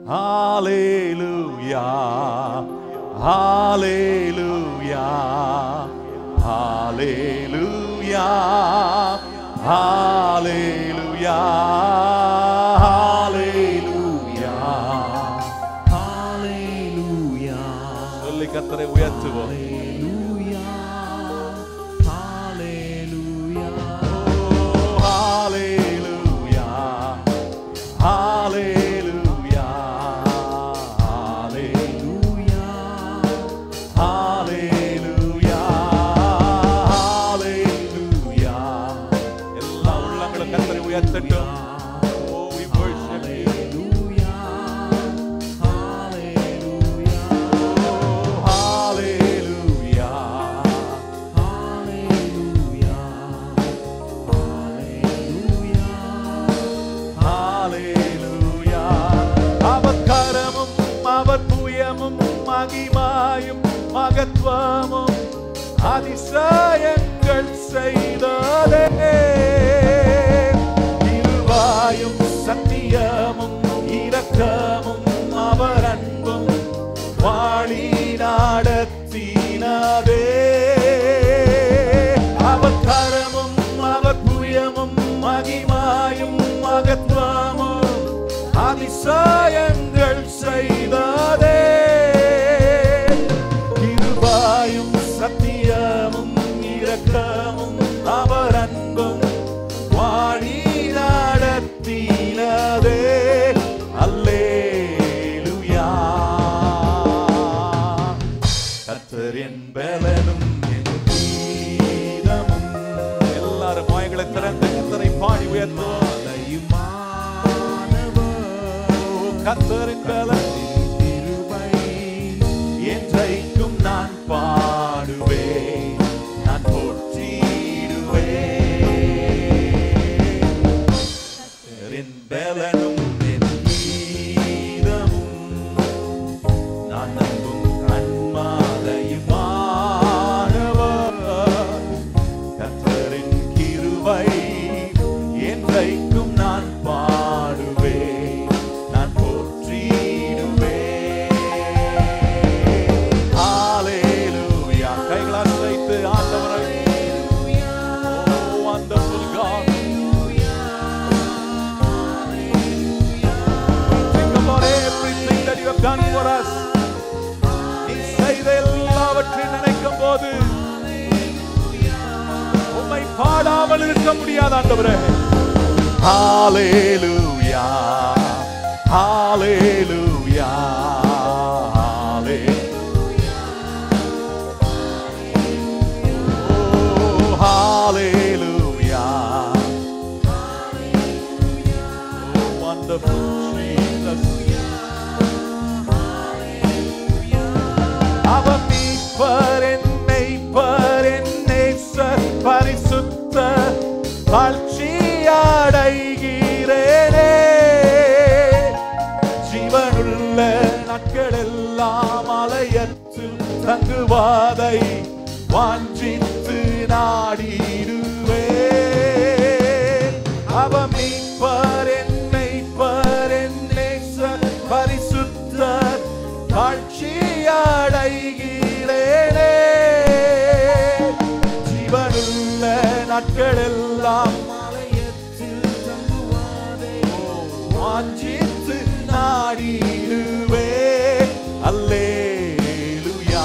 Hallelujah. Hallelujah. Hallelujah. Hallelujah. Hallelujah. Hallelujah. சொல்லி கத்தரை உயர்த்துவோம் Hallelujah. Oh, Hallelujah. hallelujah. Hallelujah. Hallelujah. Hallelujah. Hallelujah. எல்லா உள்ளங்களும் கர்த்தரை உயர்த்தட்டும். Oh, we worship you. Oh, hallelujah. Hallelujah. அவர் கரமும் அவர் புயமும் மகிமாயும் மகத்துவமும் அதிசயங்கள் செய்ததே இருவாயும் சத்தியமும் இரக்கமும் அவர் அன்பும் வாழி நடத்தினதே அவர் கரமும் அவர் புயமும் மகிமாயும் மகத்துவமும் அதிசயங்கள் செய்ததே கிருபாயும் சத்தியமும் இரக்கமும் அவர் அன்பும் வாழி நடத்தினதே அல்லேலுயா கர்த்தர் என் பலனும் என் கீதமும் எல்லாரும் வாய்களை திறந்து கர்த்தரை பாடி உயர்த்துவோம் கர்த்தரின் பலன் என்றைக்கும் நான் பாடுவேன் நான் போற்றிடுவேன் கர்த்தரின் பலனும் என் கீதமும் நான் நம்பும் கண்மாலையுமானவர் கர்த்தரின் கிருபை என்றைக்கும் நான் பாடுவேன் நான் போற்றிடுவேன் ஹalleluya கைகளால் வைத்து ஆண்டவரை Oh, wonderful God. Think about everything that you have done for us. நீ செய்த எல்லாவற்றையும் நினைக்கும் போது உம்மை பாடாமல் இருக்க முடியாது ஆண்டவரே ஹalleluya ஹalleluya Oh, hallelujah. Oh, wonderful Jesus. அவர் மீட்பர், என் மேய்ப்பர், என் நேசர், பரிசுத்த தாழ்ச்சி அடைகிறேனே. ஜீவனுள்ள நாட்களெல்லாம் அலையற்று தங்குவாதை வாஞ்சித்து நாடிடுவேன் அவ மீட்பர் என் மெய்ப்பர் என் நேசர் பரிசுத்தர் காட்சி அடைகிறேனே ஜீவனுள்ள நாட்களெல்லாம் மலையத்தில் தங்குவாதே வாஞ்சித்து நாடிடுவே அல்லேலுயா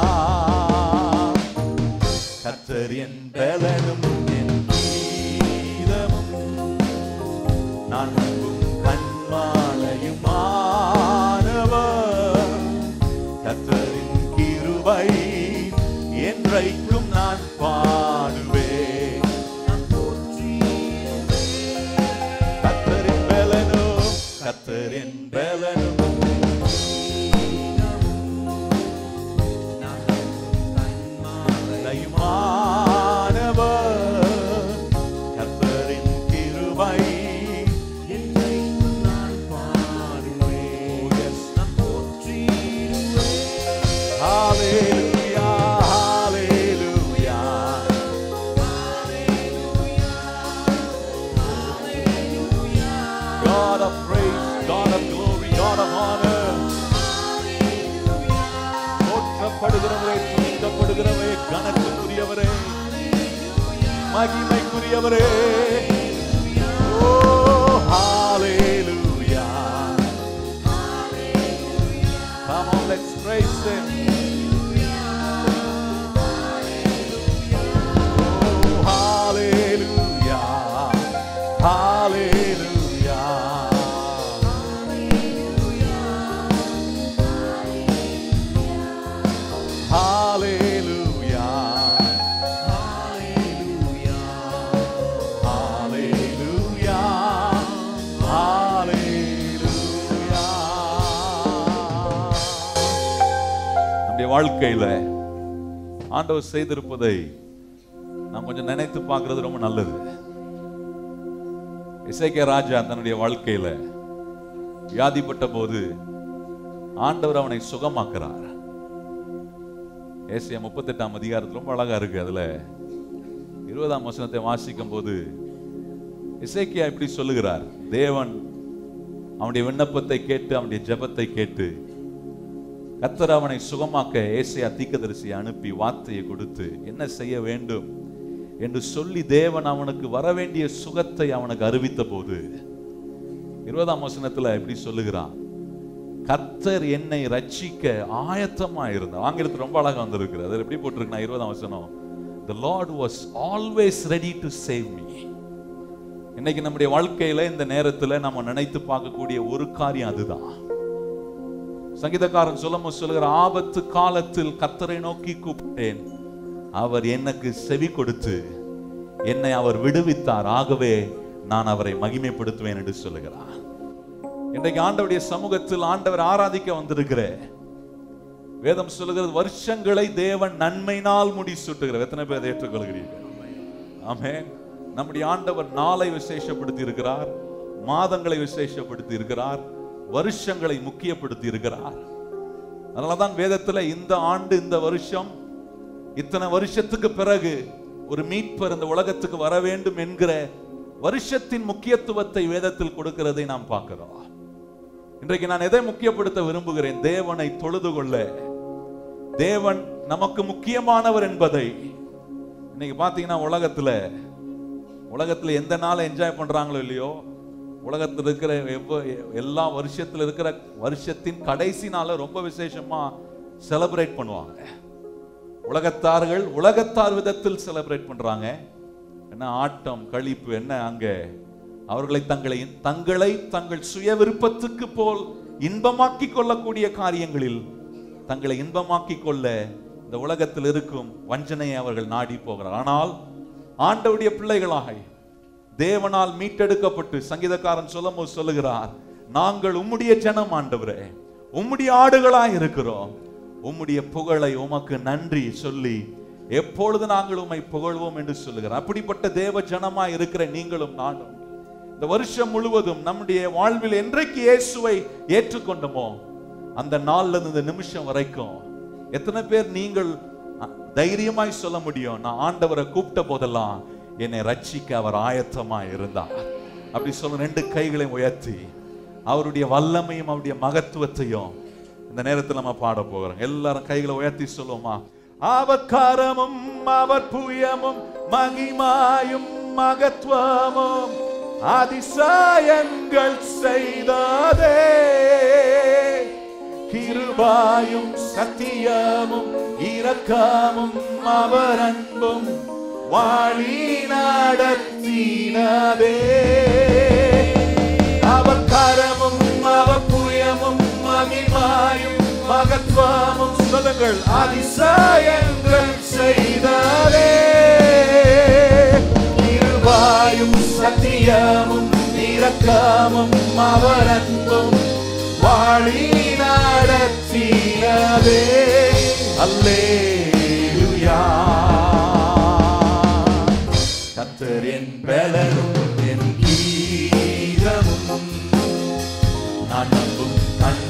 கர்த்தர் என் பலனும் என் கீதமும் நான் நம்பும் கண்மாலையுமானவர் கர்த்தரின் கிருபை என்றைக்கும் நான் பாடுவேன் கர்த்தரின் பலனும் கர்த்தரின் பலனும் நயுமானவர் கர்த்தரின் கிருபை என்றைக்கும் நான் பாடுவேன் Yes. Hallelujah, hallelujah. God of praise, God of glory, God of honor. ஆளுகிறவே கணக்குரியவரே மகிமைக்குரியவரே O hallelujah Come on, let's praise Him. Oh, hallelujah. Hallelujah. Hallelujah. Hallelujah. Hallelujah. நம்முடைய வாழ்க்கையில ஆண்டவர் செய்திருப்பதை நாம் கொஞ்சம் நினைத்து பார்க்கிறது ரொம்ப நல்லது இசைக்கே ராஜா தன்னுடைய வாழ்க்கையில வியாதிப்பட்ட போது ஆண்டவர் அவனை சுகமாக்குறார் ஏசியா முப்பத்தெட்டாம் அதிகாரத்தில் ரொம்ப அழகா இருக்கு அதுல இருபதாம் வசனத்தை வாசிக்கும் போது இசைக்கியா இப்படி சொல்லுகிறார் தேவன் அவனுடைய விண்ணப்பத்தை கேட்டு அவனுடைய ஜெபத்தை கேட்டு கத்தர் அவனை சுகமாக்க ஏசையா தீக்கதரிசியை அனுப்பி வார்த்தையை கொடுத்து என்ன செய்ய வேண்டும் என்று சொல்லி தேவன் அவனுக்கு வர வேண்டிய சுகத்தை அவனுக்கு அறிவித்த போது இருபதாம் வசனத்துல இப்படி சொல்லுகிறான் கர்த்தர் என்னை ரட்சிக்க ஆயத்தமா இருந்தார் ஆங்கிலத்தில் ரொம்ப அழகா வந்திருக்கிறது அது எப்படி போட்டிருக்குன்னா இருபதாம் வசனம் the lord was always ready to save me இன்னைக்கு நம்முடைய வாழ்க்கையில இந்த நேரத்துல நம்ம நினைத்து பார்க்கக்கூடிய ஒரு காரியம் அதுதான் சங்கீதக்காரன் சொல்லமோ சொல்லுகிற ஆபத்து காலத்தில் கர்த்தரை நோக்கி கூப்பிட்டேன் அவர் எனக்கு செவி கொடுத்து என்னை அவர் விடுவித்தார் ஆகவே நான் அவரை மகிமைப்படுத்துவேன் என்று சொல்லுகிறார் இன்றைக்கு ஆண்டவருடைய சமூகத்தில் ஆண்டவர் ஆராதிக்க வந்திருக்கிற வேதம் சொல்லுகிறது வருஷங்களை தேவன் நன்மையினால் முடி சுட்டுகிறார் எத்தனை பேர் ஏற்றுக்கொள்கிறீர்கள் ஆமென் நம்முடைய ஆண்டவர் நாளை விசேஷப்படுத்தி இருக்கிறார் மாதங்களை விசேஷப்படுத்தி இருக்கிறார் வருஷங்களை முக்கியப்படுத்தி இருக்கிறார் அதனாலதான் வேதத்துல இந்த ஆண்டு இந்த வருஷம் இத்தனை வருஷத்துக்கு பிறகு ஒரு மீட்பர் இந்த உலகத்துக்கு வர வேண்டும் என்கிற வருஷத்தின் முக்கியத்துவத்தை வேதத்தில் கொடுக்கிறதை நாம் பார்க்கிறோம் இன்றைக்கு நான் எதை முக்கியப்படுத்த விரும்புகிறேன் தேவனை தொழுது கொள்ள தேவன் நமக்கு முக்கியமானவர் என்பதை இன்னைக்கு பாத்தீங்கன்னா உலகத்துல உலகத்துல எந்த நாளை என்ஜாய் பண்றாங்களோ இல்லையோ உலகத்தில் இருக்கிற எவ்வ- எல்லா வருஷத்துல இருக்கிற வருஷத்தின் கடைசி நாளை ரொம்ப விசேஷமா செலிப்ரேட் பண்ணுவாங்க உலகத்தார்கள் உலகத்தார் விதத்தில் செலிப்ரேட் பண்றாங்க என்ன ஆட்டம் களிப்பு என்ன அங்க அவர்களை தங்களை தங்களை தங்கள் சுய விருப்பத்துக்கு போல் இன்பமாக்கிக் கொள்ளக்கூடிய காரியங்களில் தங்களை இன்பமாக்கிக் கொள்ள இந்த உலகத்தில் இருக்கும் வஞ்சனையை அவர்கள் நாடி போகிறார் ஆனால் ஆண்டவுடைய பிள்ளைகளாக தேவனால் மீட்டெடுக்கப்பட்டு சங்கீதக்காரன் சொல்லும் சொல்லுகிறார் நாங்கள் உம்முடைய ஜனம் ஆண்டவரே உம்முடைய ஆடுகளாய் இருக்கிறோம் உம்முடைய புகழை உமக்கு நன்றி சொல்லி எப்பொழுது நாங்கள் உம்மை புகழ்வோம் என்று சொல்லுகிறார் அப்படிப்பட்ட தேவ ஜனமாய் இருக்கிற நீங்களும் நானும் இந்த வருஷம் முழுவதும் நம்முடைய வாழ்வில் என்றைக்கு இயேசுவை ஏற்றுக்கொண்டோமோ அந்த நாள்ல இருந்து இந்த நிமிஷம் வரைக்கும் எத்தனை பேர் நீங்கள் அ- தைரியமாய் சொல்ல முடியும் நான் ஆண்டவரை கூப்பிட்ட போதெல்லாம் என்னை ரட்சிக்க அவர் ஆயத்தமாய் இருந்தார் அப்படி சொல்ல ரெண்டு கைகளையும் உயர்த்தி அவருடைய வல்லமையும் அவருடைய மகத்துவத்தையும் இந்த நேரத்தில் நம்ம பாட போகிறோம் எல்லாரும் கைகளை உயர்த்தி சொல்லுவோமா அவர் கரமும் அவர் புயமும் மகிமாயும் மகத்துவமும் அதிசயங்கள் செய்ததே கிருபாயும் சத்தியமும் இரக்கமும் அவர் அன்பும் வாழி நடத்தினதே அவர் கரமும் அவர் புயமும் மகிமாயும் மகத்துவமும் சொல்லுங்கள் அதிசயங்கள் செய்ததே கிருபாயும் சத்தியமும் இரக்கமும் அவர் அன்பும் வாழி நடத்தினதே அல்லேலுயா கத்தர் என் பலனும் என் கீதமும் நான் நம்பும்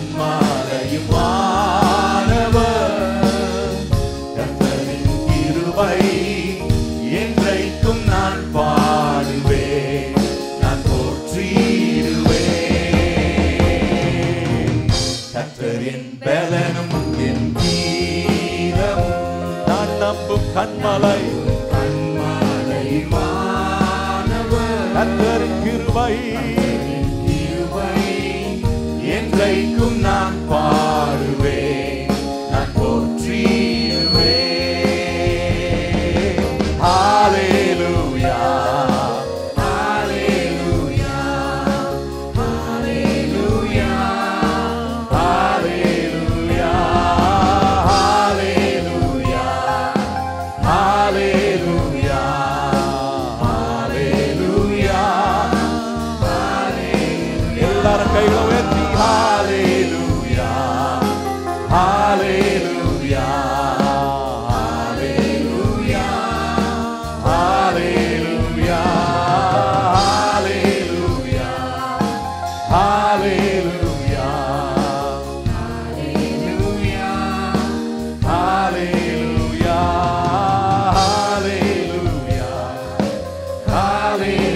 கண்மாலையுமானவர் கர்த்தரின் கிருபை என்றைக்கும் நான் பாடுவேன் நான் போற்றிடுவேன் கர்த்தரின் பலனும் என் கீதமும் நான் கண்மலை கத்தரின் கிருபை என்றைக்கும் நான் பாடுவேன் நான் போற்றிடுவேன் ஹalleluya ஹalleluya ஹalleluya ஹalleluya ஹalleluya ஹalleluya ஹalleluya எல்லாரும் கைகளை உயர்த்தி ஹalleluya ஹalleluya ஹalleluya ஹalleluya ஹalleluya ஹalleluya ஹalleluya ஹalleluya ஹalleluya